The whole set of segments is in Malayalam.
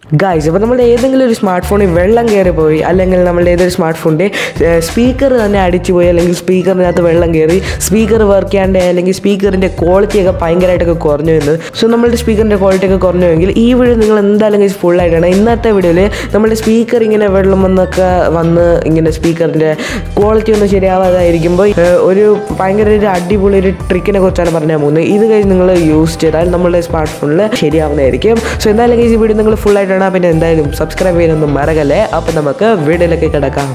ഗായ്സ് അപ്പോൾ നമ്മുടെ ഏതെങ്കിലും ഒരു സ്മാർട്ട് ഫോണിൽ വെള്ളം കയറി പോയി അല്ലെങ്കിൽ നമ്മുടെ ഏതൊരു സ്മാർട്ട് ഫോണിൻ്റെ സ്പീക്കർ തന്നെ അടിച്ചു പോയി അല്ലെങ്കിൽ സ്പീക്കറിനകത്ത് വെള്ളം കയറി സ്പീക്കർ വർക്ക് ചെയ്യാണ്ട് അല്ലെങ്കിൽ സ്പീക്കറിൻ്റെ ക്വാളിറ്റി ഒക്കെ ഭയങ്കരമായിട്ടൊക്കെ കുറഞ്ഞു എന്ന് സോ നമ്മളുടെ സ്പീക്കറിൻ്റെ ക്വാളിറ്റി ഒക്കെ കുറഞ്ഞുവെങ്കിൽ ഈ വീഡിയോ നിങ്ങൾ എന്തായാലും ഗൈസ് ഫുൾ ആയിട്ടാണ് ഇന്നത്തെ വീഡിയോയിൽ നമ്മുടെ സ്പീക്കർ ഇങ്ങനെ വെള്ളം വന്നൊക്കെ വന്ന് ഇങ്ങനെ സ്പീക്കറിൻ്റെ ക്വാളിറ്റി ഒന്നും ശരിയാവാതായിരിക്കുമ്പോൾ ഏഹ്, ഒരു ഭയങ്കര ഒരു അടിപൊളി ഒരു ട്രിക്കിനെ കുറിച്ചാണ് പറഞ്ഞാൽ പോകുന്നത് ഇത് കഴിഞ്ഞ് നിങ്ങൾ യൂസ് ചെയ്താൽ നമ്മുടെ സ്മാർട്ട് ഫോണിൽ ശരിയാവുന്നതായിരിക്കും സോ എന്തായാലും ഈ വീഡിയോ നിങ്ങൾ ഫുൾ ആയിട്ടാണ് പിന്നെ എന്തായാലും സബ്സ്ക്രൈബ് ചെയ്യാനൊന്നും മറക്കല്ലേ അപ്പോൾ നമുക്ക് വീഡിയോയിലേക്ക് കിടക്കാം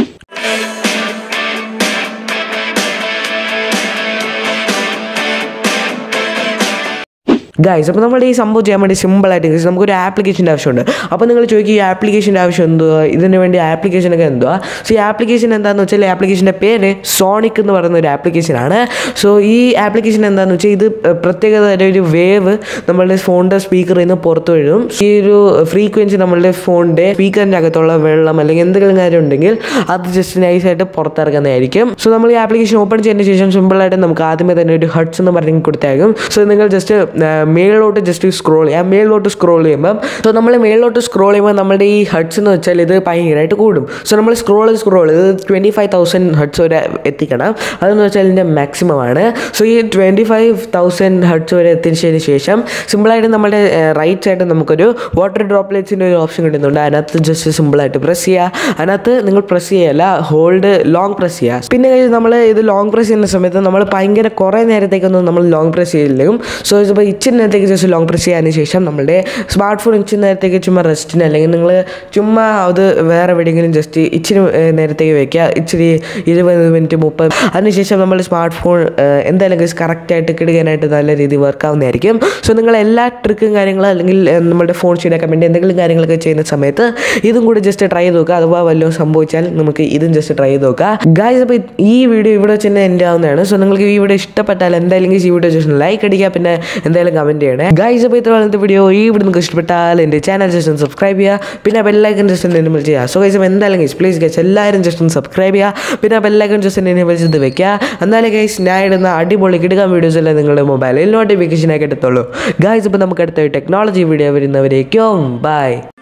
ഗൈസ് അപ്പോൾ നമ്മൾ ഈ സംഭവം ചെയ്യാൻ വേണ്ടി സിമ്പിളായിട്ട് guys, നമുക്കൊരു ആപ്ലിക്കേഷൻ്റെ ആവശ്യമുണ്ട് അപ്പോൾ നിങ്ങൾ ചോദിക്കും ഈ ആപ്ലിക്കേഷൻ്റെ ആവശ്യം എന്തുവാ ഇതിന് വേണ്ടി ആപ്ലിക്കേഷനൊക്കെ എന്തുവാ സോ ഈ ആപ്ലിക്കേഷൻ എന്താണെന്ന് വെച്ചാൽ ഈ ആപ്ലിക്കേഷൻ്റെ പേര് സോണിക് എന്ന് പറയുന്ന ഒരു ആപ്ലിക്കേഷനാണ് സോ ഈ ആപ്ലിക്കേഷൻ എന്താണെന്ന് വെച്ചാൽ ഇത് ഏർ, പ്രത്യേകത ഒരു വേവ് നമ്മളുടെ ഫോണിൻ്റെ സ്പീക്കറിൽ നിന്ന് പുറത്തു വരും ഈ ഒരു ഫ്രീക്വൻസി നമ്മളുടെ ഫോണിൻ്റെ സ്പീക്കറിൻ്റെ അകത്തുള്ള വെള്ളം അല്ലെങ്കിൽ എന്തെങ്കിലും കാര്യം ഉണ്ടെങ്കിൽ അത് ജസ്റ്റ് നൈസായിട്ട് പുറത്തിറക്കുന്നതായിരിക്കും സോ നമ്മൾ ഈ ആപ്ലിക്കേഷൻ ഓപ്പൺ ചെയ്തതിന് ശേഷം സിമ്പിളായിട്ട് നമുക്ക് ആദ്യമേ തന്നെ ഒരു ഹട്ട്സ് എന്ന് പറഞ്ഞ് കൊടുത്തേക്കും സോ നിങ്ങൾ ജസ്റ്റ് മേളിലോട്ട് ജസ്റ്റ് സ്ക്രോൾ ചെയ്യാം മേളിലോട്ട് സ്ക്രോൾ ചെയ്യുമ്പം സോ നമ്മൾ മേളിലോട്ട് സ്ക്രോൾ ചെയ്യുമ്പോൾ നമ്മുടെ ഈ ഹട്ട്സ് എന്ന് വെച്ചാൽ ഇത് ഭയങ്കരമായിട്ട് കൂടും സോ നമ്മൾ സ്ക്രോൾ സ്ക്രോൾ ഇത് ട്വൻറ്റി ഫൈവ് തൗസൻഡ് ഹട്ട്സ് വരെ എത്തിക്കണം അതെന്ന് വെച്ചാൽ ഇതിൻ്റെ മാക്സിമം ആണ് സോ ഈ ട്വൻറ്റി ഫൈവ് തൗസൻഡ് ഹട്ട്സ് വരെ എത്തിച്ചതിന് ശേഷം സിമ്പിളായിട്ട് നമ്മുടെ റൈറ്റ് സൈഡിൽ നമുക്കൊരു വാട്ടർ ഡ്രോപ്ലെറ്റ്സിൻ്റെ ഒരു ഓപ്ഷൻ കിട്ടുന്നുണ്ട് അതിനകത്ത് ജസ്റ്റ് സിമ്പിളായിട്ട് പ്രസ് ചെയ്യുക അതിനകത്ത് നിങ്ങൾ പ്രസ് ചെയ്യല്ല ഹോൾഡ് ലോങ് പ്രസ് ചെയ്യുക പിന്നെ നമ്മൾ ഇത് ലോങ് പ്രസ് ചെയ്യുന്ന സമയത്ത് നമ്മൾ ഭയങ്കര കുറേ നേരത്തേക്കൊന്നും നമ്മൾ ലോങ് പ്രസ് ചെയ്യില്ലേക്കും സോ ഇപ്പോൾ ഇച്ചിരി നേരത്തേക്ക് ജസ്റ്റ് ലോങ് പ്രസ് ചെയ്യാതിന് ശേഷം നമ്മുടെ സ്മാർട്ട് ഫോൺ ഇച്ചിരി നേരത്തേക്ക് ചുമ്മാ റെസ്റ്റിന് അല്ലെങ്കിൽ നിങ്ങൾ ചുമ്മാ അത് വേറെ എവിടെയെങ്കിലും ജസ്റ്റ് ഇച്ചിരി ഏർ, നേരത്തേക്ക് വെക്കുക ഇച്ചിരി ഇരുപത് മിനിറ്റ് മുപ്പത് അതിനുശേഷം നമ്മൾ സ്മാർട്ട് ഫോൺ എന്തായാലും കറക്റ്റായിട്ട് കിടുകാനായിട്ട് നല്ല രീതിയിൽ വർക്ക് ആവുന്നതായിരിക്കും സോ നിങ്ങൾ എല്ലാ ട്രിക്കും കാര്യങ്ങളും അല്ലെങ്കിൽ ഏർ, നമ്മുടെ ഫോൺ ശരിയാക്കാൻ വേണ്ടി എന്തെങ്കിലും കാര്യങ്ങളൊക്കെ ചെയ്യുന്ന സമയത്ത് ഇതും കൂടി ജസ്റ്റ് ട്രൈ ചെയ്ത് നോക്കുക അഥവാ വല്ലതും സംഭവിച്ചാൽ നമുക്ക് ഇതും ജസ്റ്റ് ട്രൈ ചെയ്ത് നോക്കുക ഗായ്സ് അപ്പോൾ ഈ വീഡിയോ ഇവിടെ വെച്ച് തന്നെ എൻ്റെ ആവുന്നതാണ് സോ നിങ്ങൾക്ക് ഈ വീഡിയോ ഇഷ്ടപ്പെട്ടാൽ എന്തായാലും ഈ വീഡിയോ ജസ്റ്റ് ലൈക്ക് അടിക്കുക പിന്നെ എന്തായാലും കമൻറ്റ് ചെയ്യണേ ഗായ്സ് അപ്പോൾ ഇത്ര വളർന്ന വീഡിയോ ഈ വീഡിയോ നിങ്ങൾക്ക് ഇഷ്ടപ്പെട്ടാൽ എൻ്റെ ചാനൽ ജസ്റ്റ് ഒന്ന് സബ്സ്ക്രൈബ് ചെയ്യുക പിന്നെ ബെല്ലൈക്കൺ ജസ്റ്റ് ഒന്ന് എനേബിൾ ചെയ്യുക സോ ഗൈസ് എന്തായാലും ഗൈസ് പ്ലീസ് ഗൈസ് എല്ലാവരും ജസ്റ്റ് ഒന്ന് സബ്സ്ക്രൈബ് ചെയ്യുക പിന്നെ ബെല്ലൈക്കൺ ജസ്റ്റ് ഒന്ന് എനേബിൾ ചെയ്ത് വെക്കുക എന്നാലും ഗൈസ് ഞാൻ ഇടുന്ന അടിപൊളി കിടക്കാൻ വീഡിയോസ് എല്ലാം നിങ്ങളുടെ മൊബൈലിൽ നോട്ടിഫിക്കേഷനായി കിട്ടത്തുള്ളൂ ഗായ്സ് ഇപ്പോൾ നമുക്ക് അടുത്ത ടെക്നോളജി വീഡിയോ വരുന്നവരേക്കും ബൈ